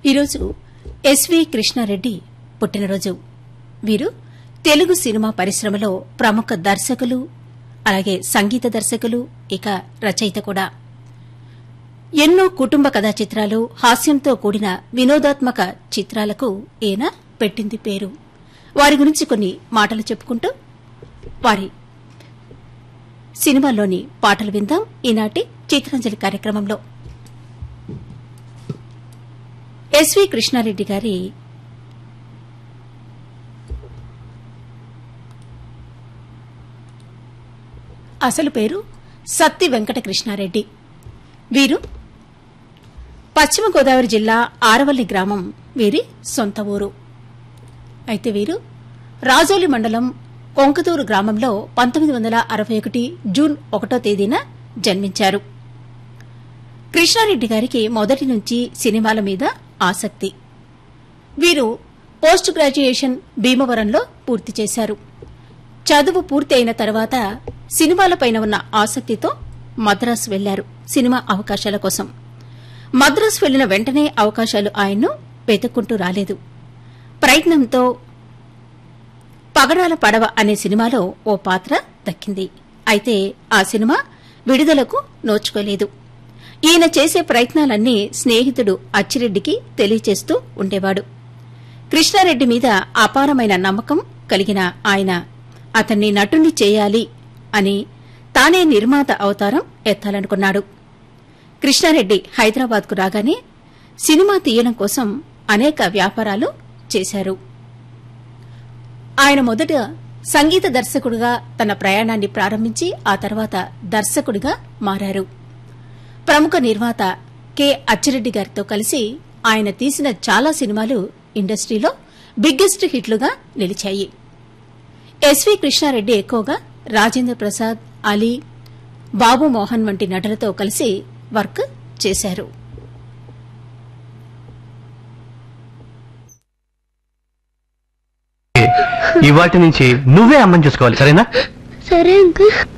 ఈరోజు ఎస్వి కృష్ణారెడ్డి పుట్టినరోజు వీరు తెలుగు సినిమా పరిశ్రమలో ప్రముఖ దర్శకులు అలాగే సంగీత దర్శకులు ఇక రచయిత కూడా ఎన్నో కుటుంబ కథా చిత్రాలు హాస్యంతో కూడిన వినోదాత్మక చిత్రాలకు ఈయన పెట్టింది పేరు వారి గురించి కొన్ని మాటలు చెప్పుకుంటూ వారి సినిమాల్లోని పాటలు విందాం ఈనాటి చిత్రాంజలి కార్యక్రమంలో ఎస్వి కృష్ణారెడ్డి గారి అసలు పేరు సత్తి వెంకట కృష్ణారెడ్డి వీరు పశ్చిమ గోదావరి జిల్లా ఆరవల్లి గ్రామం వీరి సొంత ఊరు అయితే వీరు రాజోలి మండలం కొంకతూరు గ్రామంలో పంతొమ్మిది వందల అరవై ఒకటి జూన్ ఒకటో తేదీన జన్మించారు కృష్ణారెడ్డి గారికి మొదటి నుంచి సినిమాల మీద ఆసక్తి వీరు పోస్ట్ గ్రాడ్యుయేషన్ భీమవరంలో పూర్తి చేశారు చదువు పూర్తి అయిన తర్వాత సినిమాలపైన ఉన్న ఆసక్తితో మద్రాస్ వెళ్లారు సినిమా అవకాశాల కోసం మద్రాస్ వెళ్లిన వెంటనే అవకాశాలు ఆయన్ను వెతుక్కుంటూ రాలేదు ప్రయత్నంతో పగడాల పడవ అనే సినిమాలో ఓ పాత్ర దక్కింది అయితే ఆ సినిమా విడుదలకు నోచుకోలేదు ఈయన చేసే ప్రయత్నాలన్నీ స్నేహితుడు అచ్చిరెడ్డికి తెలియచేస్తూ ఉండేవాడు కృష్ణారెడ్డి మీద అపారమైన నమ్మకం కలిగిన ఆయన అతన్ని నటుణ్ణి చేయాలి అని తానే నిర్మాత అవతారం ఎత్తాలనుకున్నాడు కృష్ణారెడ్డి హైదరాబాద్కు రాగానే సినిమా తీయడం కోసం అనేక వ్యాపారాలు చేశారు ఆయన మొదట సంగీత దర్శకుడిగా తన ప్రయాణాన్ని ప్రారంభించి ఆ తర్వాత దర్శకుడిగా మారారు ప్రముఖ నిర్మాత కె అచ్చిరెడ్డి గారితో కలిసి ఆయన తీసిన చాలా సినిమాలు ఇండస్ట్రీలో బిగ్గెస్ట్ హిట్లుగా నిలిచాయి ఎస్వి కృష్ణారెడ్డి ఎక్కువగా రాజేంద్ర ప్రసాద్ అలీ బాబు మోహన్ వంటి నటులతో కలిసి వర్క్ చేశారు ఇవాటి నుంచి నువ్వే అమ్మని చూసుకోవాలి సరేనా సరే అంకుల్